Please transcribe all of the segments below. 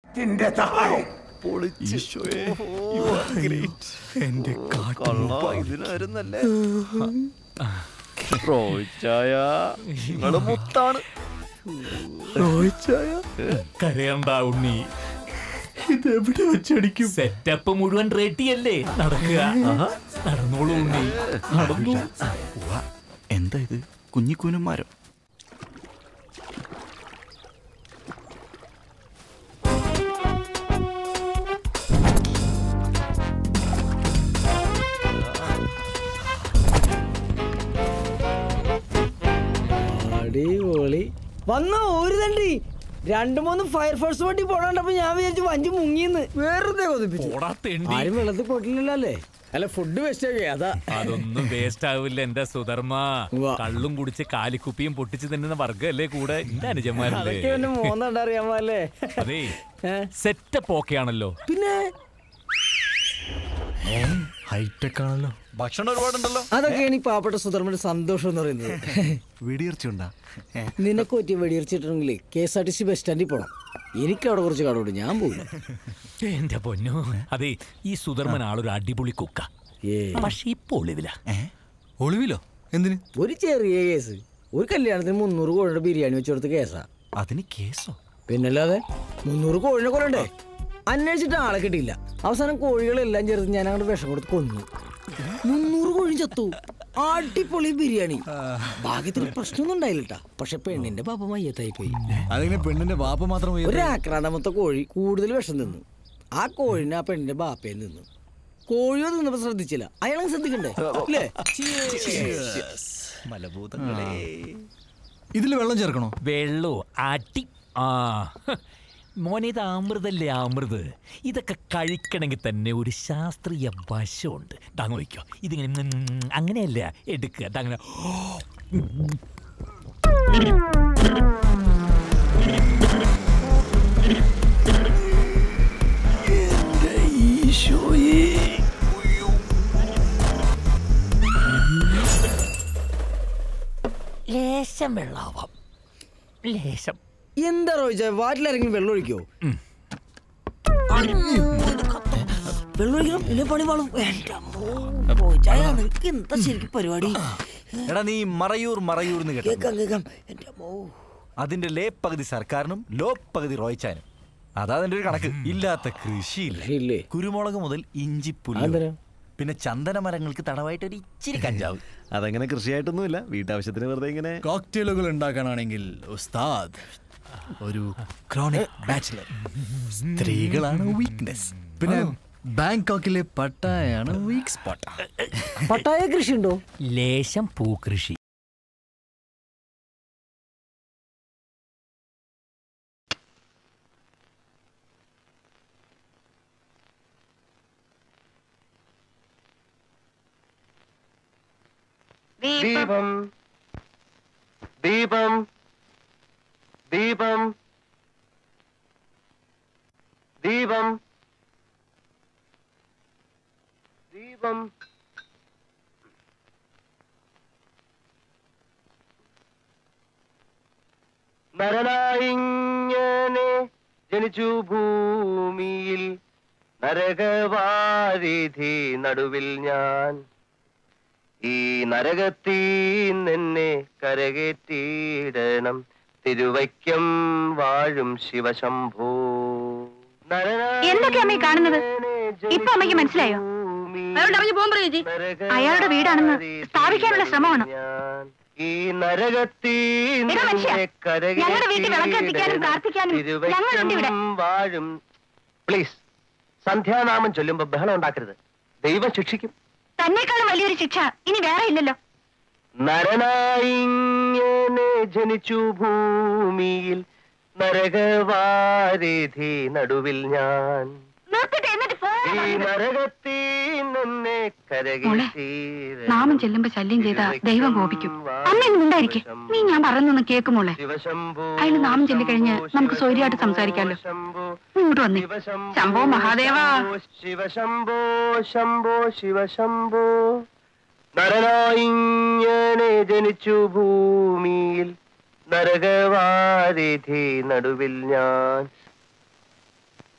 നിന്റെ താഴെ എന്റെ ഇതിനായിരുന്നല്ലേ റോയിച്ചായ നിങ്ങള് മുത്താണ് റോയിച്ചായ കരയണ്ട ഉണ്ണി ഇതെവിടെ വെച്ചടിക്കും സെറ്റപ്പ് മുഴുവൻ റെഡിയല്ലേ നടക്കുക നടന്നോളൂ ഉണ്ണി നടന്നു എന്താ ഇത് കുഞ്ഞിക്കൂനന്മാരോ അടിപൊളി വന്ന ഒരു തണ്ടി രണ്ടു മൂന്ന് ഫയർഫോഴ്സ് വണ്ടി പോണാണ്ടപ്പോ ഞാൻ വിചാരിച്ചു വഞ്ചി മുങ്ങിന്ന് വെറുതെ കൊതിപ്പിച്ചു പോടാ തെണ്ടി. ആരും വെള്ളത്തിൽ പോയിട്ടില്ലല്ലോ അല്ലേ അല്ല ഫുഡ് വേസ്റ്റ് ആക്കി അതാ അതൊന്നും വേസ്റ്റ് ആവില്ല എന്റെ സുധർമ്മ ഉവ്വ. കള്ളും കുടിച്ച് കാലിക്കുപ്പിയും പൊട്ടിച്ച് തിന്നുന്ന വർഗല്ലേ കൂടെ എന്റെ അനുജന്മാരല്ലേ അതൊക്കെ എന്നെ മോന്നണ്ടറിയാമോ അല്ലേ അതേ ഏ? സെറ്റപ്പ് ഓക്കെ ആണല്ലോ പിന്നെ ഹൈടെക് ആണല്ലോ ഭക്ഷണം ഒരുപാടുണ്ടല്ലോ അതൊക്കെയാണ് ഈ പാവപ്പെട്ട സുധർമ്മന്റെ സന്തോഷം എന്ന് പറയുന്നത് വെടിയർച്ചുണ്ടാ നിനക്ക് പറ്റിയ വെടിയറിച്ചിട്ടുണ്ടെങ്കിൽ K S R T C bus സ്റ്റാൻഡിൽ പോണം എനിക്ക് അവിടെ കുറച്ച് കടമുണ്ട് ഞാൻ പോകില്ല എന്റെ പൊന്നു അതെ ഈ സുധർമ്മൻ ആളൊരു അടിപൊളി കുക്ക ഏ പക്ഷെ ഇപ്പൊ ഒളിവില ഒളിവിലോ എന്തിന് ഒരു ചെറിയ കേസ് ഒരു കല്യാണത്തിന് മുന്നൂറ് കോഴിയുടെ ബിരിയാണി വെച്ച് കൊടുത്ത കേസാ അതിന് കേസോ പിന്നല്ലാതെ മുന്നൂറ് കോഴിനെ കൊല്ലണ്ടേ അന്വേഷിച്ചിട്ട് ആളെ കിട്ടിയില്ല അവസാനം കോഴികളെല്ലാം ചേർത്ത് ഞാൻ അങ്ങോട്ട് വിഷം കൊടുത്ത് കൊന്നു മുന്നൂറ് കോഴി ചത്തു അടിപൊളി ബിരിയാണി ഭാഗ്യത്തിന് പ്രശ്നമൊന്നും ഉണ്ടായില്ലട്ടാ പക്ഷെ പെണ്ണിന്റെ പാപ്പ മയ്യത്തായി പോയി അതിങ്ങനെ പെണ്ണിന്റെ വാപ്പ മാത്രം പോയി ഒരു ആക്രാന്തമത്തെ കോഴി കൂടുതൽ വിഷം തിന്നു ആ കോഴിനെ ആ പെണ്ണിന്റെ ബാപ്പയിൽ നിന്നു കോഴിയോ തിന്നപ്പോ ശ്രദ്ധിച്ചില്ല അയാളെ ശ്രദ്ധിക്കണ്ടേ അല്ലേ മലഭൂതങ്ങളെ ഇതില് വെള്ളം ചേർക്കണോ വെള്ളോ അടി ആ ഹ്. മോനെ ഇത് അമൃതല്ലേ അമൃത് ഇതൊക്കെ കഴിക്കണമെങ്കിൽ തന്നെ ഒരു ശാസ്ത്രീയ വശമുണ്ട് താങ്ങ് വയ്ക്കോ ഇതിങ്ങനെ ഉം, അങ്ങനെയല്ല എടുക്കുക അതങ്ങനെ ലേശം വെള്ളാവാം ലേശം എന്താ റോയിച്ച വാറ്റിലിറങ്ങി വെള്ളം ഒഴിക്കോ വെള്ളം ഒഴിക്കണം ഇല്ലേ പണി പാളും എൻ്റെ അമ്മോ. റോയിച്ചായ, നിനക്ക് എന്താ ശരിക്കും പരിപാടി എടാ നീ മറയൂർ മറയൂർ എന്ന് കേട്ടോ കേക്കാം കേക്കാം എൻ്റെ അമ്മോ അതിന്റെ ലേ പകുതി സർക്കാരിനും ലോ പകുതി റോയിച്ചാനും അതാ അതിന്റെ ഒരു കണക്ക് ഇല്ലാത്ത കൃഷിയില്ല കൃഷിയില്ലേ? കുരുമുളക് മുതൽ ഇഞ്ചി പുല്ല് അതെന്തിനാ? പിന്നെ ചന്ദന മരങ്ങൾക്ക് തടവായിട്ട് ഒരു ഇച്ചിരി കഞ്ചാവ് അതങ്ങനെ കൃഷിയായിട്ടൊന്നുമില്ല വീട്ടാവശ്യത്തിന് വെറുതെ ഇങ്ങനെ കോക്ടെയിലുകൾ ഉണ്ടാക്കാനാണെങ്കിൽ ഉസ്താദ് ഒരു ക്രോണിക് ബാച്ചിലർ സ്ത്രീകളാണ് വീക്ക്നെസ് പിന്നെ ബാങ്കോക്കിലെ പട്ടായാണ് വീക്ക് സ്പോട്ട് പട്ടായ കൃഷി ഉണ്ടോ ലേശം പൂക്കൃഷി ദീപം ദീപം ദീപം ദീപം ദീപം നരനായിങ്ങനെ ജനിച്ചു ഭൂമിയിൽ നരകവാരിധി നടുവിൽ ഞാൻ ഈ നരകത്തീ നിന്നെ കരകേറ്റിയിടണം തിരുവയ്ക്കം വാഴും ശിവശംഭോ എന്തൊക്കെയാ അമ്മേ കാണുന്നത്? ഇപ്പൊ അമ്മയ്ക്ക് മനസ്സിലായോ? അയാളോട് ഇറങ്ങി പോകാൻ പറയൂ ചേച്ചി. അയാളുടെ വീടാണെന്ന് സ്ഥാപിക്കാനുള്ള ശ്രമമാണ്. ഈ നരകത്തീ എടാ മനുഷ്യ, ഞങ്ങളുടെ വീട്ടിൽ വിളക്ക് കത്തിക്കാനും പ്രാർത്ഥിക്കാനും ഞങ്ങളുണ്ട് ഇവിടെ. വാഴും പ്ലീസ് സന്ധ്യാനാമം ചൊല്ലുമ്പോ ബഹളം ഉണ്ടാക്കരുത് ദൈവം ശിക്ഷിക്കും തന്നെക്കാളും വലിയൊരു ശിക്ഷ ഇനി വേറെ ഇല്ലല്ലോ നരനായിങ്ങനെ ജനിച്ചു ഭൂമിയിൽ നരകവാരിധി നടുവിൽ ഞാൻ നിർത്തിട്ട് എന്നിട്ട് പോ. ഈ നരകത്തീ നിന്നെ കരകേറ്റീര നാമം ചെല്ലുമ്പോ ശല്യം ചെയ്താ ദൈവം കോപിക്കും അമ്മ ഇന്ന് ഉണ്ടായിരിക്കെ നീ ഞാൻ പറയുന്നൊന്ന് കേൾക്കുമോളെ ശിവശംഭോ അയാൾ നാമം ചൊല്ലിക്കഴിഞ്ഞ് നമുക്ക് സ്വൈര്യമായിട്ട് സംസാരിക്കാമല്ലോ ശംഭോ നീ ഇങ്ങോട്ട് വന്നേ ശംഭോ മഹാദേവ ശിവശംഭോ ശംഭോ ശിവശംഭോ നരനായിങ്ങനെ ജനിച്ചു ഭൂമിയിൽ നരകവാരിധി നടുവിൽ ഞാൻ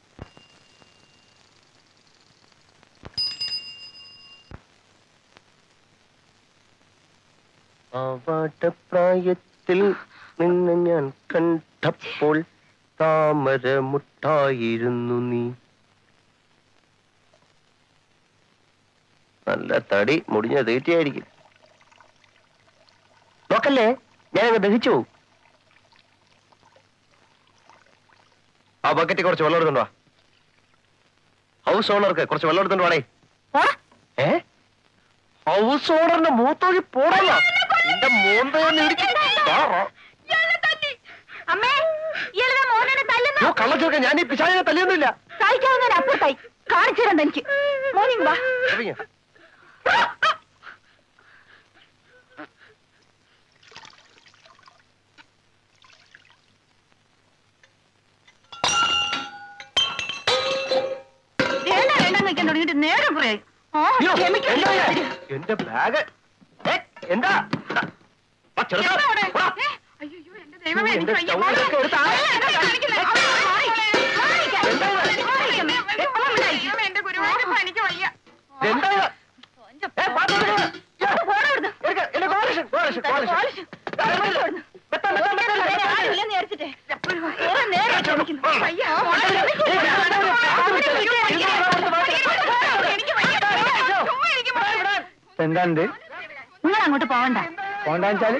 പ്രായത്തിൽ നിന്നെ ഞാൻ കണ്ടപ്പോൾ താമര മുട്ടായിരുന്നു നീ നല്ല തടി മുടിഞ്ഞ തീറ്റയായിരിക്കും നോക്കല്ലേ ഞാനങ്ങ് ദഹിച്ചു പോവും ആ ബക്കറ്റിൽ കുറച്ച് വെള്ളം എടുത്തോണ്ട് വാ ഹൗസ് ഓണർക്ക് കുറച്ച് വെള്ളം എടുത്തോണ്ട് വാടേ ഏ ഹൗസ് ഓണറിന്റെ മൂത്തോഴി പോടല്ല എന്റെ മോന്തയൊന്ന് ഇടിച്ച് താറോ. അമ്മേ ഇയാളുടെ മോനെ തല്ലുന്നു അയ്യോ, കള്ളച്ചോക്ക ഞാൻ ഈ പിശാചിനെ തല്ലിയൊന്നുമില്ല സഹിക്കാവുന്നതിന് അപ്പുറത്തായി കാണിച്ചു തരാം തനിക്ക് മോർണിംഗ് വാ ഇറങ്ങിയോ? വേണ്ട വേണ്ട നിൽക്കാൻ തുടങ്ങിയിട്ട് നേരം കുറയായി ആ അയ്യോ, ക്ഷമിക്കണം എന്താ ഇത്? എന്റെ ബാഗ് ഏ, എന്താ ആ, ചെറുക്കാ. എന്താ അവിടെ? പോടാ. ഏ, അയ്യോ, എന്റെ ദൈവമേ, എന്റെ എനിക്ക് വയ്യ. സ്റ്റൗവിലൊക്കെ എടുത്ത് ആ- അല്ല, എന്താ കാണിക്കുന്നെ? അവിടെ നിന്ന് മാറിക്ക്. മാറിക്ക്. എന്താ ഇത്? മാറിക്ക്. ഏ, അമ്മ മിണ്ടാതിരിക്ക്. എന്താ ഇത്? ഏ, പാത്ത് കൊടുക്ക്. ഏ, പോടാ ഇവിടുന്ന്. എടുക്ക്. എന്റെ കോലഷൻ, കോലഷൻ, കോലഷൻ. കോലഷൻ. ആ, എടുക്ക്. വെട്ടാൻ, വെട്ടാൻ, വെട്ടാൻ, വേറെ വെട്ടാൻ. ആരുമില്ലെന്ന് വിചാരിച്ചിട്ടേ. കുറെ നേരമായി ക്ഷമിക്കുന്നു. വയ്യ. മോളെ ക്ഷമിക്ക്. ഏ, ഞാൻ എന്താ ഇത്? അവനെ വിളിച്ച് പഠിക്കണം. എനിക്ക് വയ്യ. ചുമ്മാ ഇരിക്ക് മോളെ. എന്താണ്ട് നിങ്ങൾ അങ്ങോട്ട് പോവണ്ട പോണ്ടാച്ചാല്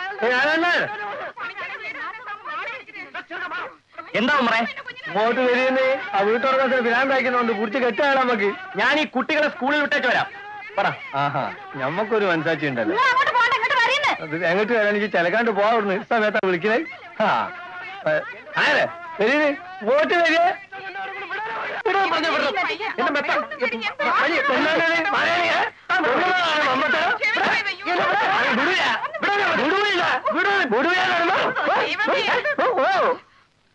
എന്താ ഉമ്മറേ ഇങ്ങോട്ട് വരികയെന്ന് ആ വീട്ടുറക്കത്തിന് ഭ്രാന്താക്കുന്നുണ്ട് കുറിച്ച് കെട്ടാണ് നമുക്ക് ഞാൻ ഈ കുട്ടികളെ സ്കൂളിൽ വിട്ടേച്ച് വരാം പറ ആഹാ ഞമ്മക്കൊരു മനസാക്ഷി ഉണ്ടല്ലോ നിങ്ങൾ അങ്ങോട്ട് പോകണ്ട ഇങ്ങോട്ട് വരുന്നേ അത് എങ്ങോട്ട് വരാൻ എനിക്ക് ചിലക്കാണ്ട് പോവാറുണ്ട് സമയത്താ വിളിക്കുന്നത് ആ ഏ, ആരെ വരീന് ഇങ്ങോട്ട് വരിക പറഞ്ഞു വിടണം. എന്നെ മെത്ത. വഴി. എന്താണ് പറയാനേ? ആ, വിടുന്നതാണ് വന്നിട്ട്. എന്നെ വിട. വിടൂല. വിടൂല. വിടൂ- വിടൂല നടന്നോ? ഓ, ഓ, ഓ.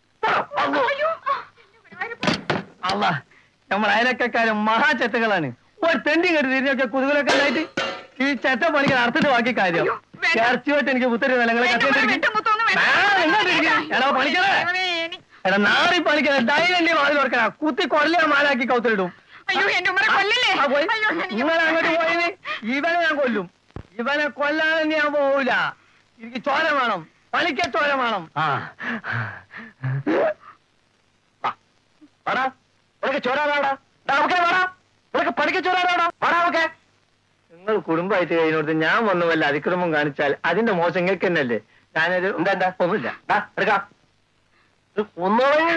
അല്ല നമ്മൾ അയലക്കാരും മഹാചെത്തുകളാണ് ഒരു തെണ്ടി കെട്ടി തിരിഞ്ഞൊക്കെ കുതുകലൊക്കെ ഉണ്ടായിട്ട് ഈ ചെറ്റ പണിക്ക് നടത്തിട്ട് ബാക്കി കാര്യം ചേർച്ചയായിട്ട് എനിക്ക് പുത്തരി നിലങ്ങളെ എടാ പണിക്കണേ എടാ നാറി പണിക്കണേ ഡൈനന്റെ വാതിൽ ഓർക്കണ കുത്തി കൊല്ല മാലാക്കി കൗത്തിലിടും അയ്യോ എന്റെ ഉമ്മനെ കൊല്ലല്ലേ ആ, പോയി. അയ്യോ, എനിക്ക് നിങ്ങൾ അങ്ങോട്ട് പോയിന് ഇവനെ ഞാൻ കൊല്ലും ഇവനെ കൊല്ലാതെ ഞാൻ പോവൂല എനിക്ക് ചോര വേണം പണിക്ക ചോര വേണം ആ വാടാ. നിനക്ക് ചോരാടാടാ നമുക്ക് വേടാ നിനക്ക് പഠിക്ക ചോരാടാടാ വാടാ നമുക്ക് നിങ്ങൾ കുടുംബമായിട്ട് കഴിഞ്ഞോട്ട് ഞാൻ വന്നു വല്ല അതിക്രമം കാണിച്ചാൽ അതിന്റെ മോശം നിങ്ങൾക്ക് തന്നെയല്ലേ ഞാനൊരു എന്താ എന്താ ഒന്നുമില്ല ദാ, എടുക്കാം ഇത് ഒന്നുകൂടെ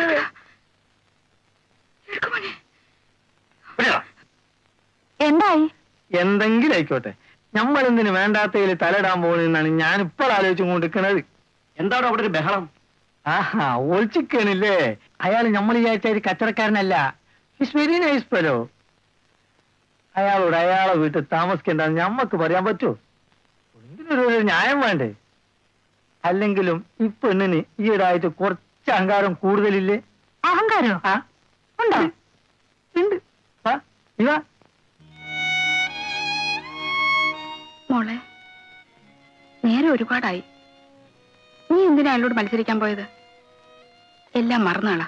പിടിയെടാ. എന്തായി എന്തെങ്കിലും ആയിക്കോട്ടെ നമ്മൾ എന്തിനു വേണ്ടാത്തതിൽ തലയിടാൻ പോകുന്നതെന്നാണ് ഞാൻ ഇപ്പോൾ ആലോചിച്ചു കൊണ്ടിരിക്കുന്നത് എന്താണ് അവിടെ ഒരു ബഹളം ആഹാ ഒളിച്ചിക്കണില്ലേ അയാൾ നമ്മൾ വിചാരിച്ച ഒരു കച്ചവടക്കാരനല്ല ഇറ്റ്സ് വെരി നൈസ് പെലോ അയാളോട് അയാളെ വീട്ടിൽ താമസിക്കേണ്ടെന്ന് ഞമ്മക്ക് പറയാൻ പറ്റുമോ എന്തിനൊരു ഒരു ന്യായം വേണ്ടേ അല്ലെങ്കിലും ഈ പെണ്ണിന് ഈയിടായിട്ട് കുറച്ച് അഹങ്കാരം കൂടുതലില്ലേ അഹങ്കാരോ ആ ഉണ്ടോ ഉണ്ട് ആ ഇവാ മോളെ നേരെ ഒരുപാടായി നീ എന്തിനാ അയാളോട് മത്സരിക്കാൻ പോയത് എല്ലാം മറന്നാളാ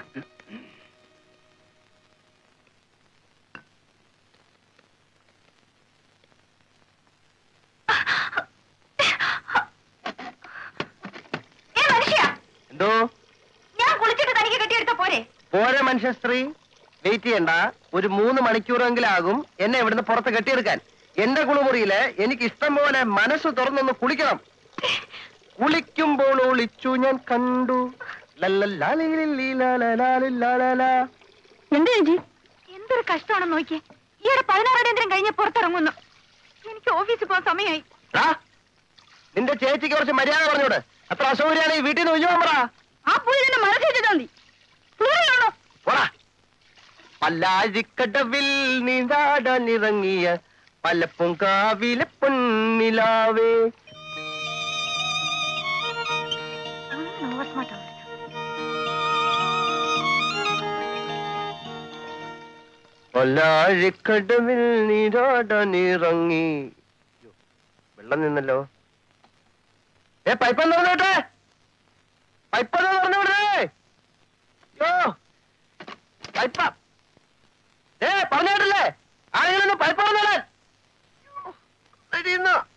എന്തോ ഞാൻ കുളിച്ചിട്ട് തനിക്ക് കെട്ടിയെടുത്ത പോരെ പോരെ മനുഷ്യ സ്ത്രീ വെയിറ്റ് ചെയ്യണ്ട ഒരു മൂന്ന് മണിക്കൂറെങ്കിലും ആകും എന്നെ ഇവിടുന്ന് പുറത്ത് കെട്ടിയെടുക്കാൻ എന്റെ കുളിമുറിയില് എനിക്ക് ഇഷ്ടം പോലെ മനസ്സ് തുറന്നൊന്ന് കുളിക്കണം കുളിക്കുമ്പോൾ ഒളിച്ചു ഞാൻ കണ്ടു ലല്ലല്ലാലിലില്ലാലലാലില്ലാലലാ. എന്ത് ചേച്ചി എന്തൊരു കഷ്ടമാണെന്ന് നോക്കിയേ ഈയിടെ പതിനാറടിയന്തരം കഴിഞ്ഞ് പുറത്തിറങ്ങുന്നു എനിക്ക് ഓഫീസിൽ പോകാൻ സമയമായി ടാ, നിന്റെ ചേച്ചിക്ക് കുറച്ച് മര്യാദ പറഞ്ഞോട് അത്ര അസൗകര്യാണ് ഈ വീട്ടിൽ നിന്ന് ഒഴിഞ്ഞു പറ ആ പുള്ളി തന്നെ മനസ്സിലാ മതി പ്ലൂറലാണോ പോടാ പല്ലാഴിക്കടവിൽ നീന്താടാനിറങ്ങിയ പലപ്പുങ്കാവിലെ പൊന്നിലാവേ പല്ലാഴിക്കടവിൽ നീരാടാനിറങ്ങി അയ്യോ, വെള്ളം നിന്നല്ലോ ഏ പൈപ്പ് തുറന്നോട്ടെ പൈപ്പ് തുറന്നു വിടേ യോ പൈപ്പ ഏ പറഞ്ഞിട്ടില്ലേ ആരെങ്കിലും ഒന്ന് പൈപ്പ് തുറന്നോളാൻ